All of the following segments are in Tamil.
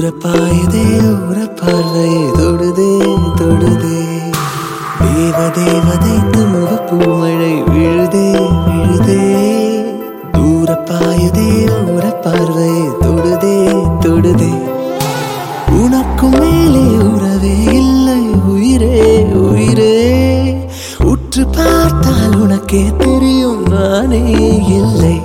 பாயுதே ஊர பார்வை தொடுதே தொடுதே தேவ தேவதை துமுக பூமழை விழுதே விழுதே தூர பாயுதே ஊர பார்வை தொடுதே தொடுதே உனக்கும் மேலே உறவே இல்லை உயிரே உயிரே உற்று பார்த்தால் உனக்கே தெரியும் நானே இல்லை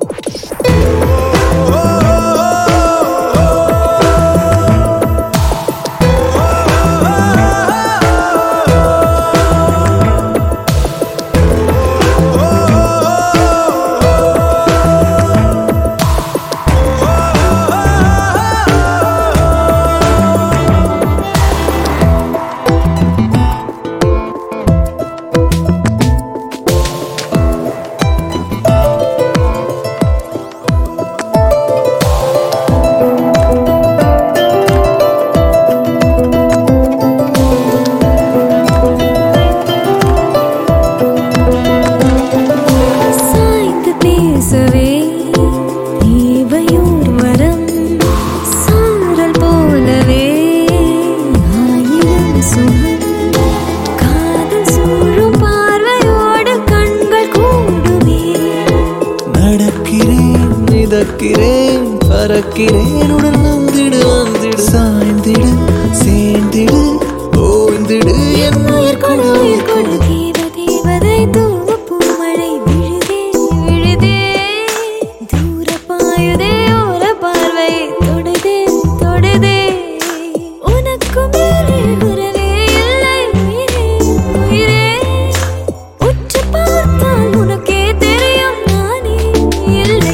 சாய்ந்து பேசவே தேவையோர் வரம் சாரல் போலவே ஆயிரம் சுகம் காதல் சூழும் பார்வையோடு கண்கள் கூடுமே நடக்கிறேன் மிதக்கிறேன் பறக்கிறேன் உடல் வந்திடு வந்திடு சாய்ந்திடு சேர்ந்திடு ஓய்ந்திடு என் உயிர் கொடு உயிர் கொடு தேவ தேவதை தூவ பூமழை விழுதே விழுதே தூர பாயுதே ஓர பார்வை தொடுதே தொடுதே உனக்கு மேலே உறவே இல்லை உயிரே உயிரே உற்று பார்த்தால் உனக்கே தெரியும் நானே இல்லை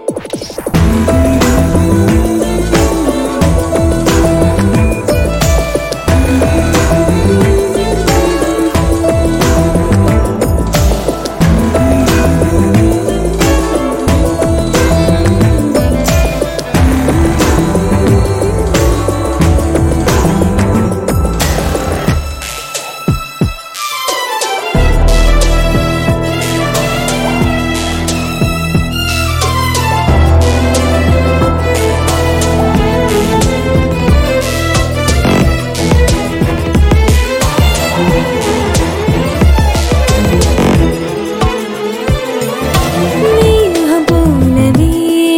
மேகம் போலவே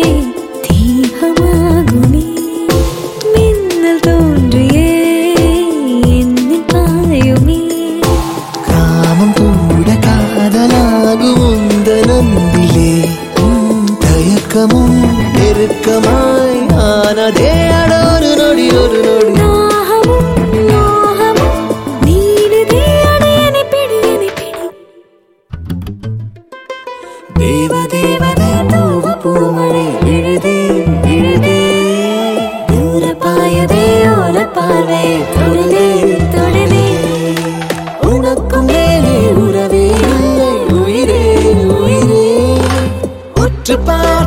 தீபமாகுமே மின்னல் தோன்றியே என்னில் பாயுமே காமம் கூட காதலாகும் உந்த நம்பிலே உம் தயக்கமும் நெருக்கமாய் ஆனதே அட ஒரு நொடி ஒரு நொடி தாகமும் மோகமும் நீடுதே அடையனை பிடி என்னை பிடி தேவ தேவதை பூவ பூமழை விழுதே விழுதே தூர பாயதே ஓர பார்வை தொடுதே தொடுதே உனக்கும் மேலே உறவே இல்லை உயிரே உயிரே உற்று பார்